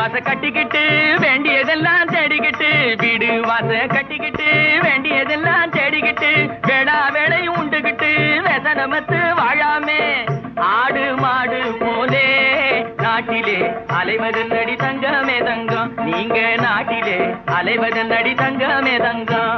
வாச கட்டிக்கிட்டு வேண்டியதெல்லாம் தேடிக்கிட்டு வீடு வாச கட்டிக்கிட்டு வேண்டியதெல்லாம் தேடிக்கிட்டு வேளா வேலை உண்டுகிட்டு வெசனமத்து வாழாமே ஆடு மாடு போலே நாட்டிலே அலைவதன் அடி தங்கமே தங்கம் நீங்க நாட்டிலே அலைவதன் அடி தங்கமே தங்கம்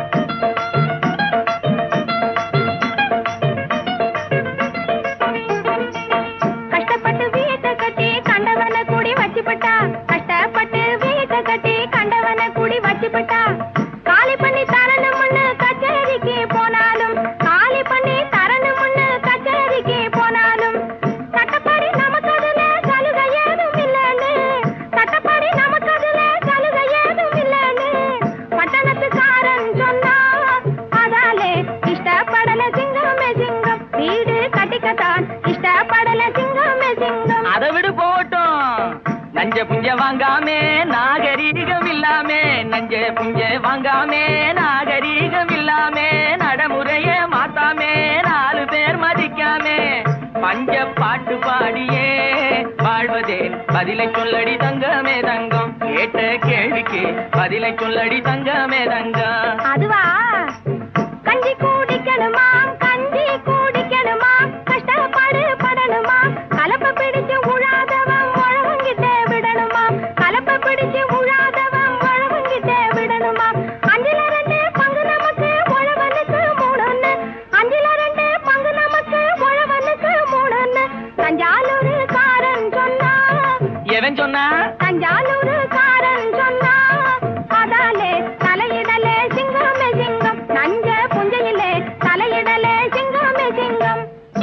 கஷ்டப்பட்டு வீட்டை கட்டி கண்டவன கூடி வச்சுப்பட்டா கஷ்டப்பட்டு வீட்டை கட்டி கண்டவன கூடி வச்சுப்பட்டா காலி பண்ணி தரணும்னு கச்சேரிக்கு போனாலும் காலி பண்ணி தரணும்னு கச்சேரிக்கு போனாலும் சட்டப்படி நமக்கு அதுல சலுகை ஏதும் இல்லைன்னு சட்டப்படி நமக்கு அதுல சலுகை ஏதும் இல்லைன்னு பட்டணத்துக்காரன் சொன்னா அதாலே இஷ்டப்படல சிங்கமே சிங்கம் வீடு கட்டிக்கத்தான் இஷ்டப்படல சிங்கமே சிங்கம் அதை விடு போட்டும் நஞ்ச புஞ்ச வாங்காமே நாகரீகம் இல்லாமே நஞ்ச புஞ்ச வாங்காமே நாகரீகம் இல்லாமே நடைமுறைய மாத்தாமே நாலு பேர் மதிக்காமே பஞ்ச பாட்டு பாடியே வாழ்வதே பதிலை சொல்லடி தங்கமே தங்கம் கேட்ட கேள்விக்கு பதிலை சொல்லடி தங்கமே தங்கம் அதுவா கஞ்சி குடிக்கணுமா கஞ்சி குடிக்கணுமா கஷ்டப்பாடு படணுமா கலப்ப பிடிச்சு உழாதவன் உழவங்கிட்டே விடணுமா கலப்ப பிடிச்சு உழாதவன் உழவங்கிட்டே விடணுமா அஞ்சுல ரெண்டு பங்கு நமக்கு உழவனுக்கு மூணுன்னு அஞ்சுல ரெண்டு பங்கு நமக்கு உழவனுக்கு மூணுன்னு தஞ்சாவூர் காரன் சொன்னா எவன் சொன்னா தஞ்சாவூர் காரன் சொன்னா அதாலே தலையிடலே சிங்கமே சிங்கம் நஞ்ச புஞ்சையிலே தலையிடலே சிங்கமே சிங்கம்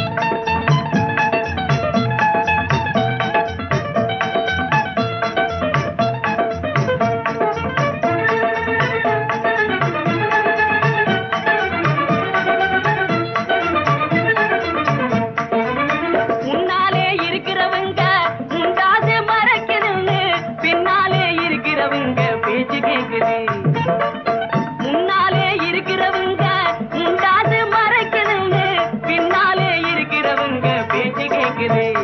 முன்னாலே இருக்கிறவங்க முண்டாது மறைக்கணும்னு பின்னாலே இருக்கிறவங்க பேச்சு கேக்குது முன்னாலே இருக்கிறவங்க முண்டாது மறைக்கணும்னு பின்னாலே இருக்கிறவங்க பேச்சு கேக்குது